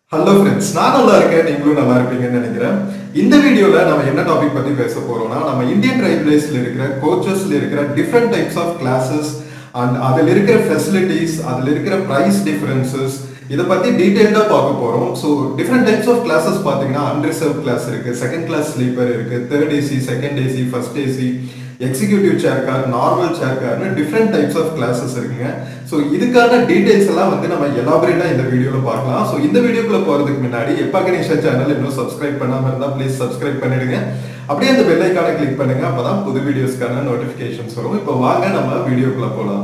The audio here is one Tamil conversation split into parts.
ஹலோ ஃப்ரெண்ட்ஸ் நான் நல்லா இருக்கேன் நீங்களும் நல்லா இருப்பீங்கன்னு நினைக்கிறேன் இந்த வீடியோல நம்ம என்ன டாபிக் பத்தி பேச போறோம்னா நம்ம இந்தியன் ரயில்வேஸ்ல இருக்கிற கோச்சஸ்ல இருக்கிற different types of classes and அதில் இருக்கிற ஃபெசிலிட்டிஸ் அதில் இருக்கிற ப்ரைஸ் டிஃபரன்சஸ் இதை பத்தி டீடைல்டா பார்க்க போறோம் so different types of classes பார்த்தீங்கன்னா அன்ரிசர்வ் கிளாஸ் இருக்கு செகண்ட் கிளாஸ் ஸ்லீப்பர் இருக்கு third AC second AC first AC executive chair car normal chair கார்னு டிஃப்ரெண்ட் டைப்ஸ் ஆஃப் கிளாஸஸ் இருக்குங்க ஸோ இதுக்கான டீடைல்ஸ் எல்லாம் வந்து நம்ம எலாபரேட்டா இந்த வீடியோல பார்க்கலாம் ஸோ இந்த வீடியோக்குள்ள போறதுக்கு முன்னாடி எப்பா கணேஷா சேனல் இன்னும் சப்ஸ்கிரைப் பண்ணாம இருந்தா ப்ளீஸ் சப்ஸ்கிரைப் பண்ணிடுங்க அப்படியே அந்த பெல் ஐக்கானை கிளிக் பண்ணுங்க அப்பதான் புது வீடியோஸ்க்கான நோட்டிபிகேஷன்ஸ் வரும் இப்போ வாங்க நம்ம வீடியோக்குள்ள போலாம்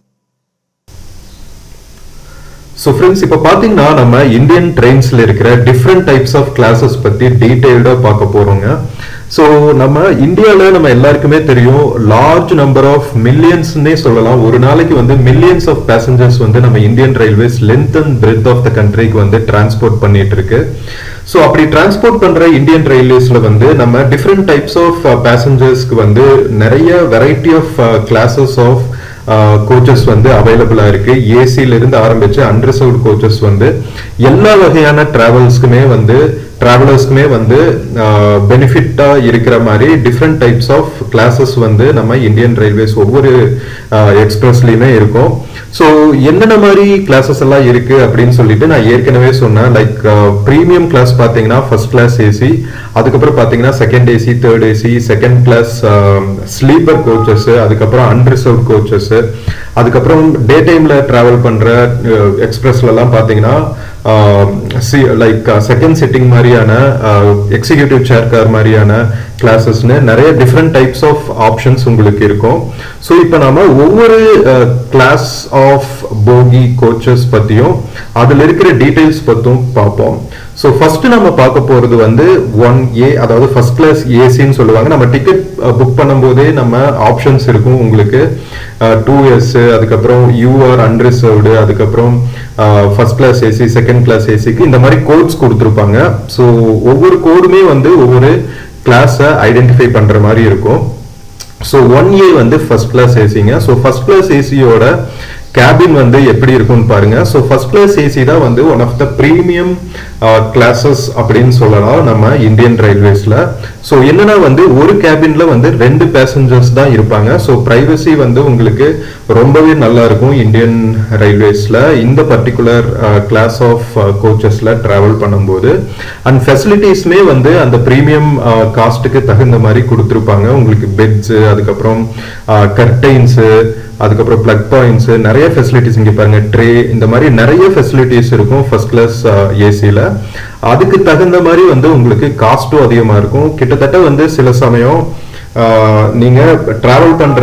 ஸோ ஃப்ரெண்ட்ஸ் இப்போ பார்த்தீங்கன்னா நம்ம இந்தியன் ட்ரெயின்ஸில் இருக்கிற டிஃப்ரெண்ட் டைப்ஸ் ஆஃப் கிளாஸஸ் பற்றி டீட்டெயில்டாக பார்க்க போகிறோங்க ஸோ நம்ம இந்தியாவில் நம்ம எல்லாருக்குமே தெரியும் லார்ஜ் நம்பர் ஆஃப் மில்லியன்ஸ்னே சொல்லலாம் ஒரு நாளைக்கு வந்து மில்லியன்ஸ் ஆஃப் பேசஞ்சர்ஸ் வந்து நம்ம Indian railways length and breadth of the கண்ட்ரிக்கு வந்து டிரான்ஸ்போர்ட் பண்ணிட்டு இருக்கு ஸோ அப்படி டிரான்ஸ்போர்ட் பண்ற இந்தியன் ரயில்வேஸ்ல வந்து நம்ம டிஃப்ரெண்ட் டைப்ஸ் ஆஃப் பேசஞ்சர்ஸ்க்கு வந்து நிறைய variety of classes of coaches வந்து அவைலபிளா இருக்கு ஏசில இருந்து ஆரம்பிச்சு அன்ரிசர்வ்டு கோச்சஸ் வந்து எல்லா வகையான டிராவல்ஸ்க்குமே வந்து டிராவலர்ஸ்க்குமே வந்து பெனிஃபிட்டா இருக்கிற மாதிரி டிஃப்ரெண்ட் டைப்ஸ் ஆஃப் கிளாஸஸ் வந்து நம்ம இந்தியன் ரயில்வேஸ் ஒவ்வொரு எக்ஸ்பிரஸ்லயுமே இருக்கும் ஸோ என்னென்ன மாதிரி கிளாஸஸ் எல்லாம் இருக்கு அப்படின்னு சொல்லிட்டு நான் ஏற்கனவே சொன்னேன் லைக் ப்ரீமியம் கிளாஸ் பார்த்தீங்கன்னா ஃபர்ஸ்ட் கிளாஸ் ஏசி அதுக்கப்புறம் பார்த்தீங்கன்னா second AC third AC second class sleeper coaches அதுக்கப்புறம் அன்ரிசர்வ் கோச்சஸ் அதுக்கப்புறம் டே டைம்ல டிராவல் பண்ற எக்ஸ்பிரஸ்லாம் பார்த்தீங்கன்னா லைக் செகண்ட் சிட்டிங் மாதிரியான எக்ஸிக்யூட்டிவ் சேர் கார் மாதிரியான கிளாஸஸ்னு நிறைய டிஃப்ரெண்ட் டைப்ஸ் ஆஃப் ஆப்ஷன்ஸ் உங்களுக்கு இருக்கும் ஸோ இப்போ நாம ஒவ்வொரு கிளாஸ் ஆஃப் போகி கோச்சஸ் பற்றியும் அதில் இருக்கிற டீட்டெயில்ஸ் பற்றும் பார்ப்போம் ஸோ ஃபர்ஸ்ட் நம்ம பார்க்க போறது வந்து ஒன் ஏ அதாவது ஃபர்ஸ்ட் கிளாஸ் ஏசின்னு சொல்லுவாங்க நம்ம டிக்கெட் புக் பண்ணும்போதே நம்ம ஆப்ஷன்ஸ் இருக்கும் உங்களுக்கு டூ இயர்ஸ் அதுக்கப்புறம் யூஆர் அன்ரிசர்வ்டு அதுக்கப்புறம் first class AC second class ஏசிக்கு இந்த மாதிரி கோட்ஸ் கொடுத்துருப்பாங்க ஸோ ஒவ்வொரு கோடுமே வந்து ஒவ்வொரு கிளாஸை ஐடென்டிஃபை பண்ற மாதிரி இருக்கும் ஸோ ஒன் ஏ வந்து ஃபர்ஸ்ட் கிளாஸ் ஏசிங்க ஸோ ஃபர்ஸ்ட் கிளாஸ் ஏசியோட கேபின் வந்து எப்படி இருக்கும்னு பாருங்க ஸோ ஃபர்ஸ்ட் கிளாஸ் ஏசி தான் வந்து one of the premium classes அப்படின்னு சொல்லலாம் நம்ம இந்தியன் ரயில்வேஸ்ல ஸோ என்னன்னா வந்து ஒரு கேபின்ல வந்து ரெண்டு பேசஞ்சர்ஸ் தான் இருப்பாங்க ஸோ பிரைவசி வந்து உங்களுக்கு ரொம்பவே நல்லா இருக்கும் இந்தியன் ரயில்வேஸ்ல இந்த பர்டிகுலர் கிளாஸ் ஆஃப் கோச்சஸ்ல டிராவல் பண்ணும்போது அண்ட் ஃபெசிலிட்டிஸ்மே வந்து அந்த ப்ரீமியம் காஸ்ட்டுக்கு தகுந்த மாதிரி கொடுத்துருப்பாங்க உங்களுக்கு பெட்ஸ் அதுக்கப்புறம் கர்டைன்ஸு அதுக்கப்புறம் பிளக் பாயிண்ட்ஸ் நிறைய ஃபெசிலிட்டிஸ் இங்கே பாருங்க ட்ரே இந்த மாதிரி நிறைய ஃபெசிலிட்டிஸ் இருக்கும் ஃபர்ஸ்ட் கிளாஸ் ஏசியில் அதுக்கு தகுந்த மாதிரி வந்து உங்களுக்கு காஸ்ட்டும் அதிகமாக இருக்கும் கிட்டத்தட்ட வந்து சில சமயம் நீங்க டிராவல் பண்ற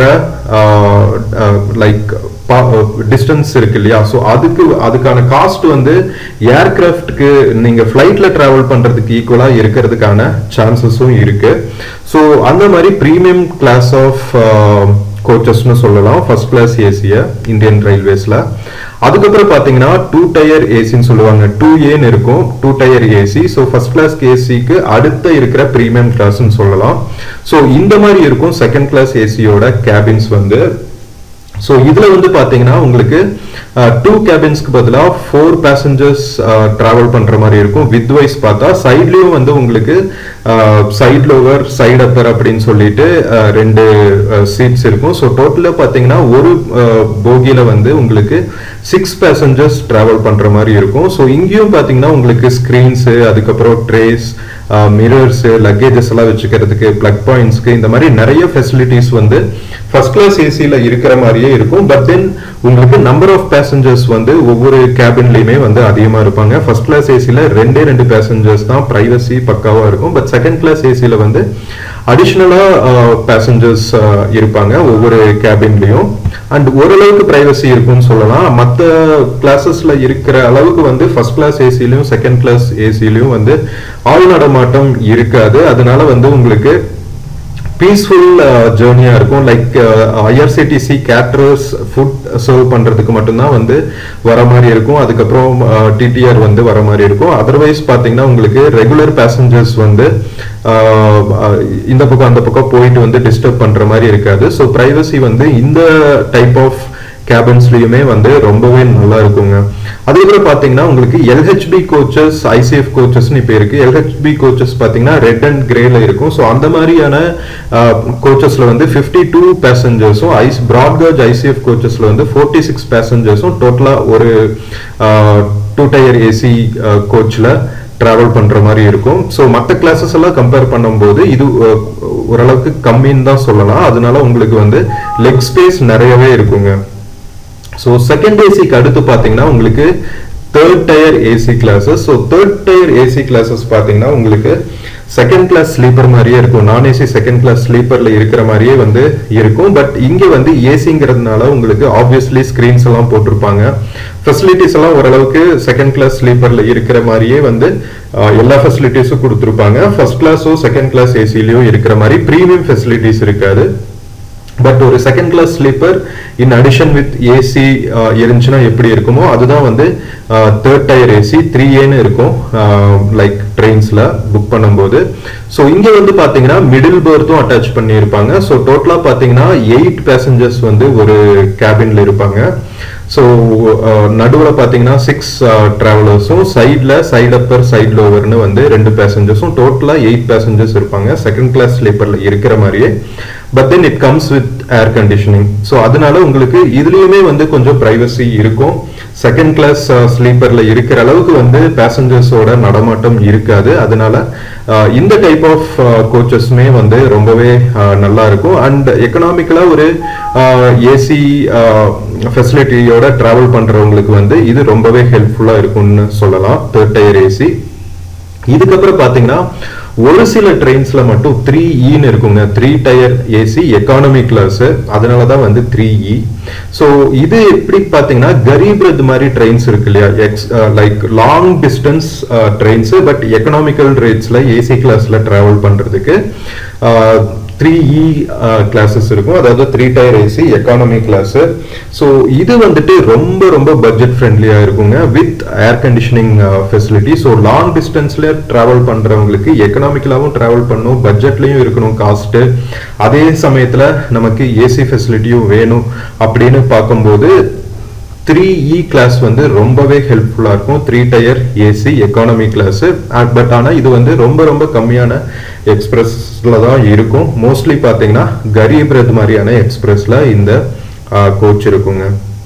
லைக் டிஸ்டன்ஸ் இருக்கு இல்லையா ஸோ அதுக்கு அதுக்கான காஸ்ட் வந்து ஏர்கிராஃப்ட்க்கு நீங்க ஃபிளைட்ல டிராவல் பண்றதுக்கு ஈக்குவலா இருக்கிறதுக்கான சான்சஸும் இருக்கு ஸோ அந்த மாதிரி ப்ரீமியம் கிளாஸ் ஆஃப் கோச்சஸ்னு சொல்லலாம் ஃபர்ஸ்ட் கிளாஸ் ஏசிய இந்தியன் ரயில்வேஸ்ல அதுக்கப்புறம் பாத்தீங்கன்னா டூ டயர் ஏசின்னு சொல்லுவாங்க டூ ஏன்னு இருக்கும் two tier AC so first class ஏசிக்கு அடுத்த இருக்கிற ப்ரீமியம் கிளாஸ்ன்னு சொல்லலாம் ஸோ இந்த மாதிரி இருக்கும் செகண்ட் கிளாஸ் ஏசியோட கேபின்ஸ் வந்து ஸோ இதுல வந்து பாத்தீங்கன்னா உங்களுக்கு டூ கேபின்ஸ்க்கு பதிலாக ஃபோர் பேசஞ்சர்ஸ் டிராவல் பண்ற மாதிரி இருக்கும் வித் வைஸ் பார்த்தா சைட்லயும் வந்து உங்களுக்கு சைட் லோவர் சைட் அப்பர் அப்படின்னு சொல்லிட்டு ரெண்டு சீட்ஸ் இருக்கும் ஸோ டோட்டலாக பார்த்தீங்கன்னா ஒரு போகியில வந்து உங்களுக்கு சிக்ஸ் பேசஞ்சர்ஸ் டிராவல் பண்ற மாதிரி இருக்கும் ஸோ இங்கேயும் பார்த்தீங்கன்னா உங்களுக்கு ஸ்க்ரீன்ஸு அதுக்கப்புறம் ட்ரேஸ் மிரர்ஸ் லக்கேஜஸ் எல்லாம் வச்சுக்கிறதுக்கு பிளக் பாயிண்ட்ஸ்க்கு இந்த மாதிரி நிறைய ஃபெசிலிட்டிஸ் வந்து ஃபர்ஸ்ட் கிளாஸ் ஏசியில் இருக்கிற மாதிரியே இருக்கும் பட் தென் உங்களுக்கு நம்பர் ஆஃப் பேசஞ்சர்ஸ் வந்து ஒவ்வொரு கேபின்லையுமே வந்து அதிகமாக இருப்பாங்க ஃபர்ஸ்ட் கிளாஸ் ஏசியில் ரெண்டே ரெண்டு பேசஞ்சர்ஸ் தான் ப்ரைவசி பக்காவாக இருக்கும் பட் செகண்ட் கிளாஸ் ஏசியில் வந்து அடிஷ்னலாக பேசஞ்சர்ஸ் இருப்பாங்க ஒவ்வொரு கேபின்லையும் அண்ட் ஓரளவுக்கு ப்ரைவசி இருக்கும்னு சொல்லலாம் மற்ற கிளாஸஸ்ல இருக்கிற அளவுக்கு வந்து ஃபர்ஸ்ட் கிளாஸ் ஏசிலையும் செகண்ட் கிளாஸ் ஏசிலையும் வந்து ஆள் நடமாட்டம் இருக்காது அதனால வந்து உங்களுக்கு பீஸ்ஃபுல் ஜேர்னியா இருக்கும் like IRCTC caterers food serve பண்றதுக்கு மட்டும்தான் வந்து வர மாதிரி இருக்கும் அதுக்கப்புறம் டிடிஆர் வந்து வர மாதிரி இருக்கும் அதர்வைஸ் பாத்தீங்கன்னா உங்களுக்கு ரெகுலர் பேசஞ்சர்ஸ் வந்து இந்த பக்கம் அந்த பக்கம் போயிட்டு வந்து டிஸ்டர்ப் பண்ற மாதிரி இருக்காது ஸோ பிரைவசி வந்து இந்த டைப் ஆஃப் கேபின்ஸ்லயுமே வந்து ரொம்பவே நல்லா இருக்குங்க அதுக்கப்புறம் பாத்தீங்கன்னா உங்களுக்கு எல்ஹெச்பி கோச்சஸ் ஐசிஎஃப் கோச்சஸ்னு இப்போ இருக்கு எல்ஹெச்பி கோச்சஸ் பாத்தீங்கன்னா ரெட் அண்ட் கிரேல இருக்கும் ஸோ அந்த மாதிரியான கோச்சஸ்ல வந்து ஃபிஃப்டி டூ பேசஞ்சர்ஸும் ஐஸ் பிராட்காஜ் ஐசிஎஃப் கோச்சஸ்ல வந்து ஃபோர்ட்டி சிக்ஸ் பேசஞ்சர்ஸும் டோட்டலா ஒரு டூ டயர் ஏசி கோச்ல டிராவல் பண்ற மாதிரி இருக்கும் ஸோ மற்ற கிளாஸஸ் எல்லாம் கம்பேர் பண்ணும்போது இது அஹ், ஓரளவுக்கு கம்மின்னு தான் சொல்லலாம் அதனால உங்களுக்கு வந்து லெக் ஸ்பேஸ் நிறையவே இருக்குங்க ஸோ செகண்ட் ஏசிக்கு அடுத்து பார்த்தீங்கன்னா உங்களுக்கு third tier AC classes so third tier AC classes பார்த்தீங்கன்னா உங்களுக்கு செகண்ட் கிளாஸ் ஸ்லீப்பர் மாதிரியே இருக்கும் நான் ஏசி செகண்ட் கிளாஸ் ஸ்லீப்பர்ல இருக்கிற மாதிரியே வந்து இருக்கும் பட் இங்க வந்து ஏசிங்கிறதுனால உங்களுக்கு ஆப்வியஸ்லி ஸ்கிரீன்ஸ் எல்லாம் போட்டிருப்பாங்க ஃபெசிலிட்டிஸ் எல்லாம் ஓரளவுக்கு செகண்ட் கிளாஸ் ஸ்லீப்பர்ல இருக்கிற மாதிரியே வந்து அஹ், எல்லா ஃபெசிலிட்டிஸும் கொடுத்துருப்பாங்க ஃபர்ஸ்ட் கிளாஸோ செகண்ட் கிளாஸ் ஏசிலையோ இருக்கிற மாதிரி ப்ரீமியம் ஃபெசிலிட்டிஸ் இருக்காது பட் ஒரு second class sleeper in addition with AC இருந்துச்சுன்னா எப்படி இருக்குமோ அதுதான் வந்து தேர்ட் டயர் ஏசி த்ரீ ஏன்னு இருக்கும் லைக் ட்ரெயின்ஸ்ல புக் பண்ணும்போது ஸோ இங்க வந்து பாத்தீங்கன்னா மிடில் பர்த்தும் அட்டாச் பண்ணியிருப்பாங்க ஸோ டோட்டலா பாத்தீங்கன்னா எயிட் பேசஞ்சர்ஸ் வந்து ஒரு கேபின்ல இருப்பாங்க ஸோ நடுவில் பார்த்தீங்கன்னா சிக்ஸ் ட்ராவலர்ஸும் சைடில் சைட் அப்பர் சைட் லோவர்னு வந்து ரெண்டு பேசஞ்சர்ஸும் டோட்டலாக எயிட் பேசஞ்சர்ஸ் இருப்பாங்க செகண்ட் கிளாஸ் ஸ்லீப்பரில் இருக்கிற மாதிரியே but then it comes with air conditioning so அதனால உங்களுக்கு இதுலேயுமே வந்து கொஞ்சம் ப்ரைவசி இருக்கும் செகண்ட் கிளாஸ் ஸ்லீப்பரில் இருக்கிற அளவுக்கு வந்து பேசஞ்சர்ஸோட நடமாட்டம் இருக்காது அதனால அஹ், இந்த டைப் ஆஃப் கோச்சஸ்மே வந்து ரொம்பவே அஹ், நல்லா இருக்கும் அண்ட் எக்கனாமிக்கலாக ஒரு ஏசி ஃபெசிலிட்டியோட டிராவல் பண்றவங்களுக்கு வந்து இது ரொம்பவே ஹெல்ப்ஃபுல்லா இருக்கும்னு சொல்லலாம் தேர்ட் டயர் ஏசி இதுக்கப்புறம் பாத்தீங்கன்னா ஒரு சில ட்ரெயின்ஸ்ல மட்டும் த்ரீ ன்னு இருக்குங்க three tier AC economy class அதனால தான் வந்து த்ரீ இ ஸோ இது எப்படி பார்த்தீங்கன்னா கரீப் ரத் மாதிரி ட்ரெயின்ஸ் இருக்கு இல்லையா எக்ஸ் like long distance trains but economical ரேட்ஸ்ல ஏசி கிளாஸ்ல டிராவல் பண்றதுக்கு த்ரீ இ கிளாஸஸ் இருக்கும் அதாவது three tier AC economy class so இது வந்துட்டு ரொம்ப ரொம்ப பட்ஜெட் ஃப்ரெண்ட்லியா இருக்குங்க with air conditioning facility so long டிஸ்டன்ஸ்ல டிராவல் பண்றவங்களுக்கு எக்கனாமிக்கலாகவும் டிராவல் பண்ணணும் பட்ஜெட்லயும் இருக்கணும் காஸ்ட் அதே சமயத்துல நமக்கு ஏசி ஃபெசிலிட்டியும் வேணும் அப்படின்னு பார்க்கும்போது த்ரீ இ கிளாஸ் வந்து ரொம்பவே ஹெல்ப்ஃபுல்லாக இருக்கும் three tier AC economy class but ஆனால் இது வந்து ரொம்ப ரொம்ப கம்மியான எக்ஸ்பிரஸ்ல தான் இருக்கும் மோஸ்ட்லி பார்த்தீங்கன்னா கரீப் ரத் மாதிரியான எக்ஸ்பிரஸ்ல இந்த கோச் இருக்குங்க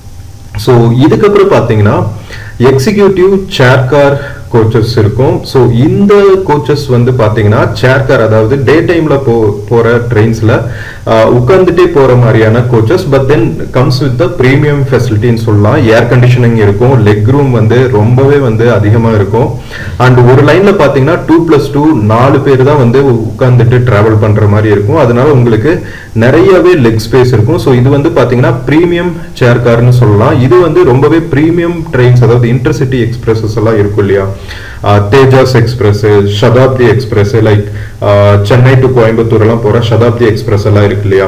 ஸோ இதுக்கப்புறம் பார்த்தீங்கன்னா எக்ஸிக்யூட்டிவ் சேர் கார் கோச்சஸ் இருக்கும் ஸோ இந்த கோச்சஸ் வந்து பார்த்தீங்கன்னா சேர் கார் அதாவது டே டைம்ல போ போற ட்ரெயின்ஸ்ல உட்கார்ந்துட்டே போற மாதிரியான coaches but then comes with the premium ஃபெசிலிட்டின்னு சொல்லலாம் ஏர் கண்டிஷனிங் இருக்கும் லெக் ரூம் வந்து ரொம்பவே வந்து அதிகமா இருக்கும் அண்ட் ஒரு லைன்ல பாத்தீங்கன்னா டூ பிளஸ் டூ நாலு பேர் தான் வந்து உட்கார்ந்துட்டு டிராவல் பண்ற மாதிரி இருக்கும் அதனால உங்களுக்கு நிறையவே லெக் ஸ்பேஸ் இருக்கும் ஸோ இது வந்து பாத்தீங்கன்னா ப்ரீமியம் சேர் கார்னு சொல்லலாம் இது வந்து ரொம்பவே ப்ரீமியம் ட்ரெயின்ஸ் அதாவது இன்டர்சிட்டி எக்ஸ்பிரஸஸ் எல்லாம் இருக்கும் இல்லையா Tejas express Shatabdi express like Chennai to Coimbatore எல்லாம் போற சதாப்தி எக்ஸ்பிரஸ் எல்லாம் இருக்கு இல்லையா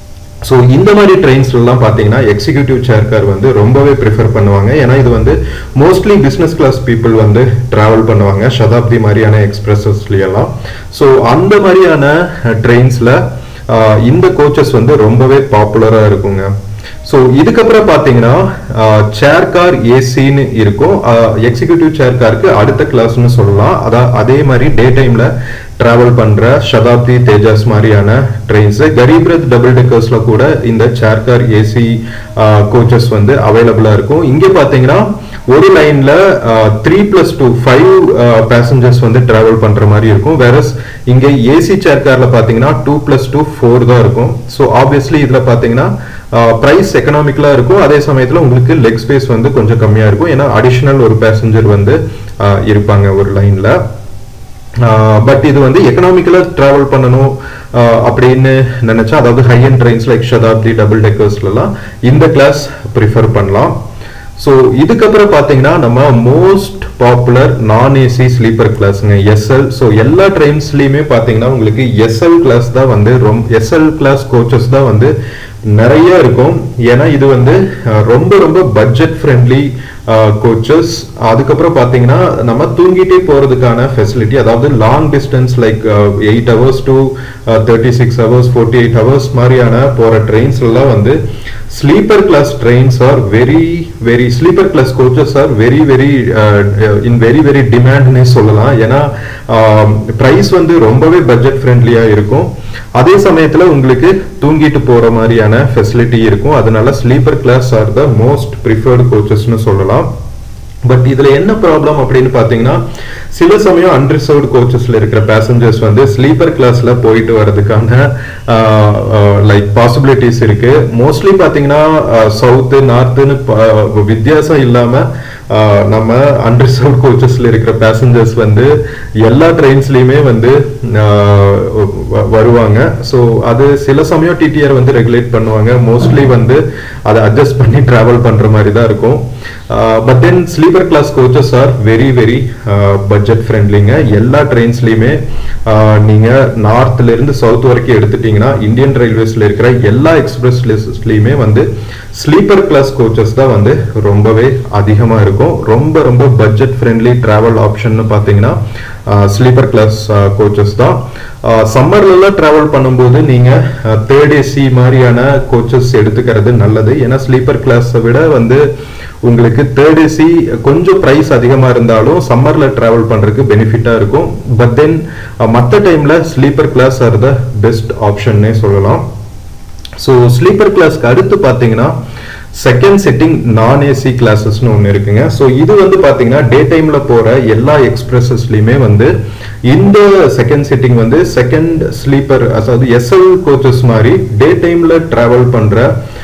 ஸோ இந்த மாதிரி ட்ரெயின்ஸ்லாம் பார்த்தீங்கன்னா எக்ஸிக்யூட்டிவ் சேர் கார் வந்து ரொம்பவே ப்ரிஃபர் பண்ணுவாங்க ஏன்னா இது வந்து மோஸ்ட்லி பிஸ்னஸ் கிளாஸ் பீப்புள் வந்து டிராவல் பண்ணுவாங்க சதாப்தி மாதிரியான எக்ஸ்பிரஸஸ்லாம் ஸோ அந்த மாதிரியான ட்ரெயின்ஸில் இந்த கோச்சஸ் வந்து ரொம்பவே பாப்புலராக இருக்குங்க ஸோ இதுக்கப்புறம் பார்த்தீங்கன்னா சேர் கார் ஏசின்னு இருக்கும் எக்ஸிக்யூட்டிவ் சேர் காருக்கு அடுத்த கிளாஸ்னு சொல்லலாம் அதான் அதே மாதிரி டே டைம்ல டிராவல் பண்ற சதாப்தி தேஜாஸ் மாதிரியான ட்ரெயின்ஸ் கரீப் ரத் டபுள் டெக்கர்ஸ்ல கூட இந்த சேர் கார் ஏசி கோச்சஸ் வந்து அவைலபிளா இருக்கும் இங்க பாத்தீங்கன்னா ஒரு லைன்ல three plus two five passengers வந்து டிராவல் பண்ற மாதிரி இருக்கும் வேற இங்க ஏசி சேர் கார்ல பாத்தீங்கன்னா டூ பிளஸ் டூ ஃபோர் தான் இருக்கும் ஸோ ஆப்வியஸ்லி இதுல பாத்தீங்கன்னா ப்ரைஸ் எக்கனாமிக்கலா இருக்கும் அதே சமயத்துல உங்களுக்கு லெக் ஸ்பேஸ் வந்து கொஞ்சம் கம்மியா இருக்கும் ஏன்னா அடிஷனல் ஒரு பேசஞ்சர் வந்து இருப்பாங்க ஒரு லைன்ல பட் இது வந்து எக்கனாமிக்கலா டிராவல் பண்ணணும் அப்படின்னு நினைச்சா அதாவது high and trains like Shatabdi double டெக்கர்ஸ்லாம் இந்த கிளாஸ் ப்ரிஃபர் பண்ணலாம் ஸோ இதுக்கப்புறம் பார்த்தீங்கன்னா நம்ம most popular non AC sleeper கிளாஸுங்க எஸ்எல் ஸோ எல்லா ட்ரெயின்ஸ்லையுமே பார்த்தீங்கன்னா உங்களுக்கு எஸ்எல் கிளாஸ் தான் வந்து ரொம்ப எஸ்எல் கிளாஸ் கோச்சஸ் தான் வந்து நிறைய இருக்கும் ஏன்னா இது வந்து ரொம்ப ரொம்ப பட்ஜெட் ஃப்ரெண்ட்லி கோச்சஸ் அதுக்கப்புறம் பார்த்தீங்கன்னா நம்ம தூங்கிட்டே போகிறதுக்கான ஃபெசிலிட்டி அதாவது long distance like eight hours to thirty six hours forty eight hours மாதிரியான போகிற ட்ரெயின்ஸ்லாம் வந்து sleeper class trains are very very sleeper class coaches are very very in very very டிமாண்ட்னே சொல்லலாம் ஏன்னா ப்ரைஸ் வந்து ரொம்பவே பட்ஜெட் ஃப்ரெண்ட்லியாக இருக்கும் அதே சமயத்தில் உங்களுக்கு தூங்கிட்டு போகிற மாதிரியான ஃபெசிலிட்டி இருக்கும் அதனால sleeper class are the most preferred கோச்சஸ்னு சொல்லலாம் பட் இதுல என்ன ப்ராப்ளம் அப்படின்னு பாத்தீங்கன்னா சில சமயம் அன்ரிசர்வ்டு கோச்சஸ்ல இருக்கிற பேசஞ்சர்ஸ் வந்து ஸ்லீப்பர் கிளாஸ்ல போயிட்டு வர்றதுக்கான லைக் பாசிபிலிட்டிஸ் இருக்கு மோஸ்ட்லி பாத்தீங்கன்னா சவுத்து நார்த்துன்னு வித்தியாசம் இல்லாம நம்ம அன்ரிசர்வ்ட் கோச்சஸ்ல இருக்கிற பேசஞ்சர்ஸ் வந்து எல்லா ட்ரெயின்ஸ்லயுமே வந்து வருவாங்க ஸோ அது சில சமயம் டிடிஆர் வந்து ரெகுலேட் பண்ணுவாங்க மோஸ்ட்லி வந்து அதை அட்ஜஸ்ட் பண்ணி டிராவல் பண்ற மாதிரி தான் இருக்கும் but then sleeper class coaches are very very budget ஃப்ரெண்ட்லிங்க எல்லா ட்ரெயின்ஸ்லையுமே நீங்க நார்த்ல இருந்து சவுத் வரைக்கும் எடுத்துட்டீங்கன்னா இந்தியன் ரயில்வேஸ்ல இருக்கிற எல்லா எக்ஸ்பிரஸ் லிஸ்ட்லயுமே வந்து ஸ்லீப்பர் கிளாஸ் கோச்சஸ் தான் வந்து ரொம்பவே அதிகமாக இருக்கும் ரொம்ப ரொம்ப பட்ஜெட் ஃப்ரெண்ட்லி டிராவல் ஆப்ஷன் பார்த்தீங்கன்னா ஸ்லீப்பர் கிளாஸ் கோச்சஸ் தான் சம்மர்லலாம் ட்ராவல் பண்ணும்போது நீங்கள் தேர்ட் ஏசி மாதிரியான கோச்சஸ் எடுத்துக்கிறது நல்லது ஏன்னா ஸ்லீப்பர் கிளாஸை விட வந்து உங்களுக்கு தேர்ட் ஏசி கொஞ்சம் ப்ரைஸ் அதிகமாக இருந்தாலும் சம்மரில் ட்ராவல் பண்ணுறதுக்கு பெனிஃபிட்டாக இருக்கும் பட் தென் மற்ற டைமில் sleeper class are the best ஆப்ஷன்னே சொல்லலாம் ஸோ ஸ்லீப்பர் கிளாஸ்க்கு அடுத்து பார்த்தீங்கன்னா செகண்ட் சிட்டிங் நான் ஏசி கிளாஸஸ்னு ஒன்று இருக்குங்க ஸோ இது வந்து பார்த்தீங்கன்னா டே டைமில் போகிற எல்லா எக்ஸ்பிரஸஸ்லையுமே வந்து இந்த செகண்ட் சிட்டிங் வந்து செகண்ட் ஸ்லீப்பர் அதாவது எஸ்எல் கோச்சஸ் மாதிரி டே டைமில் ட்ராவல் பண்ணுற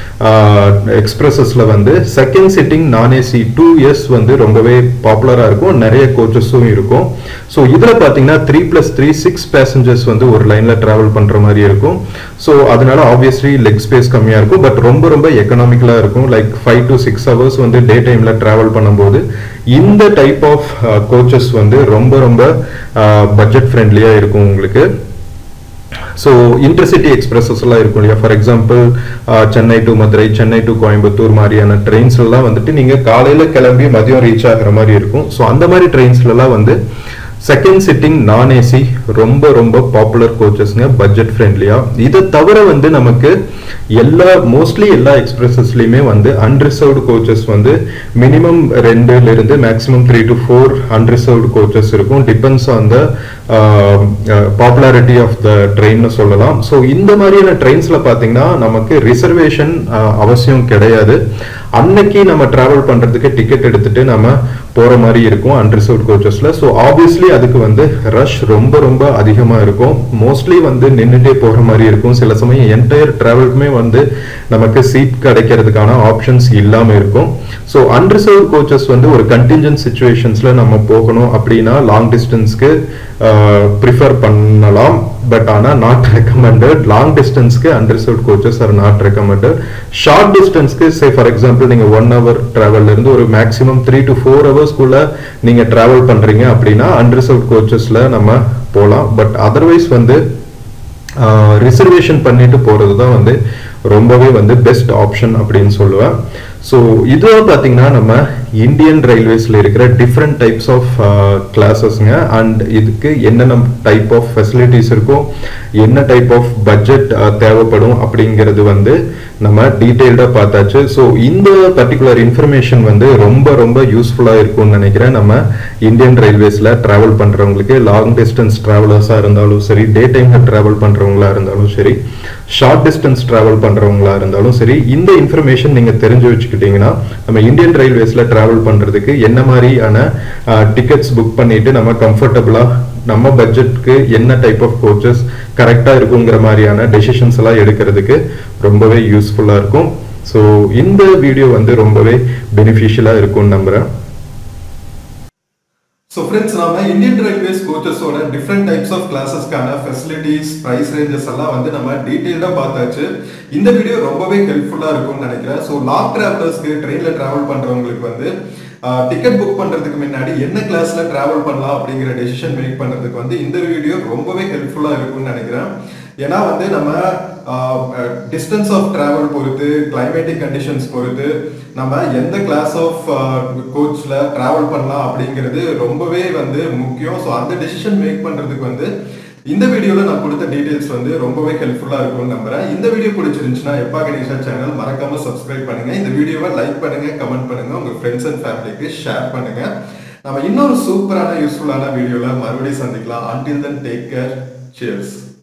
எக்ஸ்பிரஸஸ்ல வந்து second sitting non AC two years வந்து ரொம்பவே பாப்புலராக இருக்கும் நிறைய கோச்சஸும் இருக்கும் ஸோ இதில் பார்த்தீங்கன்னா three plus three six passengers வந்து ஒரு லைனில் ட்ராவல் பண்ணுற மாதிரி இருக்கும் ஸோ அதனால ஆப்வியஸ்லி லெக் ஸ்பேஸ் கம்மியாக இருக்கும் பட் ரொம்ப ரொம்ப எக்கனாமிக்கலாக இருக்கும் like five to six hours வந்து டே டைமில் ட்ராவல் பண்ணும்போது இந்த டைப் ஆஃப் கோச்சஸ் வந்து ரொம்ப ரொம்ப பட்ஜெட் ஃப்ரெண்ட்லியாக இருக்கும் உங்களுக்கு ஸோ இன்டர்சிட்டி எக்ஸ்பிரஸஸ் எல்லாம் இருக்கும் இல்லையா for example Chennai to Madurai Chennai to Coimbatore மாதிரியான ட்ரெயின்ஸ் எல்லாம் வந்துட்டு நீங்க காலையில கிளம்பி மதியம் ரீச் ஆகிற மாதிரி இருக்கும் ஸோ அந்த மாதிரி ட்ரெயின்ஸ்லாம் வந்து செகண்ட் சிட்டிங் நான் ஏசி ரொம்ப ரொம்ப பாப்புலர் கோச்சஸ்ங்க பட்ஜெட் ஃப்ரெண்ட்லியா இதை தவிர வந்து நமக்கு எல்லா மோஸ்ட்லி எல்லா எக்ஸ்பிரஸஸ்லையுமே வந்து அன்ரிசர்வ்டு கோச்சஸ் வந்து மினிமம் ரெண்டுல இருந்து maximum three to four unreserved coaches இருக்கும் depends on the popularity of the ட்ரெயின்னு சொல்லலாம் ஸோ இந்த மாதிரியான ட்ரெயின்ஸ்ல பார்த்தீங்கன்னா நமக்கு ரிசர்வேஷன் அவசியம் கிடையாது அன்னைக்கு நம்ம டிராவல் பண்றதுக்கு டிக்கெட் எடுத்துட்டு நம்ம போற மாதிரி இருக்கும் அன்ரிசர்வ்ட் கோச்சஸ்ல ஸோ ஆப்வியஸ்லி அதுக்கு வந்து ரஷ் ரொம்ப ரொம்ப அதிகமா இருக்கும் மோஸ்ட்லி வந்து நின்றுட்டே போற மாதிரி இருக்கும் சில சமயம் என்டையர் டிராவலுக்குமே வந்து நமக்கு சீட் கிடைக்கிறதுக்கான ஆப்ஷன்ஸ் இல்லாம இருக்கும் ஸோ அன்ரிசர்வ் கோச்சஸ் வந்து ஒரு கண்டிஞ்சன்ட் சுச்சுவேஷன்ஸ்ல நம்ம போகணும் அப்படின்னா லாங் டிஸ்டன்ஸ்க்கு ப்ரிஃபர் பண்ணலாம் பட் ஆனால் நாட் ரெக்கமெண்டட் லாங் டிஸ்டன்ஸ்க்கு unreserve coaches are not recommended short டிஸ்டன்ஸ்க்கு சே ஃபார் எக்ஸாம்பிள் நீங்கள் ஒன் ஹவர் ட்ராவல்ல இருந்து ஒரு மேக்ஸிமம் த்ரீ டு ஃபோர் ஹவர்ஸ்க்குள்ள நீங்கள் ட்ராவல் பண்ணுறீங்க அப்படின்னா அன்ரிசர்வ் கோச்சஸில் நம்ம போகலாம் பட் அதர்வைஸ் வந்து ரிசர்வேஷன் பண்ணிட்டு போகிறது தான் வந்து ரொம்பவே வந்து பெஸ்ட் ஆப்ஷன் அப்படின்னு சொல்லுவேன் ஸோ இதுவும் பார்த்தீங்கன்னா நம்ம இந்தியன் ரயில்வேஸில் இருக்கிற டிஃப்ரெண்ட் டைப்ஸ் ஆஃப் கிளாஸஸ்ங்க அண்ட் இதுக்கு என்னென்ன டைப் ஆஃப் ஃபெசிலிட்டிஸ் இருக்கும் என்ன டைப் ஆஃப் பட்ஜெட் தேவைப்படும் அப்படிங்கிறது வந்து நம்ம டீட்டெயில்டாக பார்த்தாச்சு ஸோ இந்த பர்டிகுலர் இன்ஃபர்மேஷன் வந்து ரொம்ப ரொம்ப யூஸ்ஃபுல்லாக இருக்கும்னு நினைக்கிறேன் நம்ம இந்தியன் ரயில்வேஸில் ட்ராவல் பண்ணுறவங்களுக்கு லாங் டிஸ்டன்ஸ் ட்ராவலர்ஸாக இருந்தாலும் சரி டே டைமில் ட்ராவல் பண்ணுறவங்களா இருந்தாலும் சரி ஷார்ட் டிஸ்டன்ஸ் ட்ராவல் பண்ணுறவங்களா இருந்தாலும் சரி இந்த இன்ஃபர்மேஷன் நீங்கள் தெரிஞ்சு வச்சுக்கிட்டீங்கன்னா நம்ம இந்தியன் ரயில்வேஸில் ட்ராவல் பண்ணுறதுக்கு என்ன மாதிரியான டிக்கெட்ஸ் புக் பண்ணிட்டு நம்ம கம்ஃபர்டபுளாக நம்ம பட்ஜெட்க்கு என்ன டைப் ஆஃப் கோச்சஸ் கரெக்டாக இருக்குங்கிற மாதிரியான டெசிஷன்ஸ் எல்லாம் எடுக்கிறதுக்கு ரொம்பவே யூஸ்ஃபுல்லாக இருக்கும் ஸோ இந்த வீடியோ வந்து ரொம்பவே பெனிஃபிஷியலாக இருக்கும்னு நம்புகிறேன் ஸோ ஃப்ரெண்ட்ஸ் நாம இந்தியன் ரயில்வேஸ் கோச்சஸோட டிஃப்ரெண்ட் டைப்ஸ் ஆஃப் கிளாஸஸ்க்கான ஃபெசிலிட்டிஸ் ப்ரைஸ் ரேஞ்சஸ் எல்லாம் வந்து நம்ம டீட்டெயில்டாக பார்த்தாச்சு இந்த வீடியோ ரொம்பவே ஹெல்ப்ஃபுல்லாக இருக்கும்னு நினைக்கிறேன் ஸோ லாங் டிராவலர்ஸ்க்கு ட்ரெயினில் ட்ராவல் பண்ணுறவங்களுக்கு வந்து டிக்கெட் புக் பண்ணுறதுக்கு முன்னாடி என்ன கிளாஸில் ட்ராவல் பண்ணலாம் அப்படிங்கிற டெசிஷன் மேக் பண்ணுறதுக்கு வந்து இந்த வீடியோ ரொம்பவே ஹெல்ப்ஃபுல்லாக இருக்கும்னு நினைக்கிறேன் ஏன்னா வந்து நம்ம டிஸ்டன்ஸ் ஆஃப் டிராவல் பொறுத்து கிளைமேட்டிக் கண்டிஷன்ஸ் பொறுத்து நம்ம எந்த கிளாஸ் ஆஃப் கோச்ல டிராவல் பண்ணலாம் அப்படிங்கிறது ரொம்பவே வந்து முக்கியம் ஸோ அந்த டெசிஷன் மேக் பண்றதுக்கு வந்து இந்த வீடியோல நான் கொடுத்த டீடைல்ஸ் வந்து ரொம்பவே ஹெல்ப்ஃபுல்லா இருக்கும்னு நம்புறேன் இந்த வீடியோ பிடிச்சிருந்துச்சுன்னா எப்பா கணேஷா சேனல் மறக்காம சப்ஸ்கிரைப் பண்ணுங்க இந்த வீடியோவை லைக் பண்ணுங்க கமெண்ட் பண்ணுங்க உங்க ஃப்ரெண்ட்ஸ் அண்ட் ஃபேமிலிக்கு ஷேர் பண்ணுங்க நம்ம இன்னொரு சூப்பரான யூஸ்ஃபுல்லான வீடியோல மறுபடியும் சந்திக்கலாம் until then take care cheers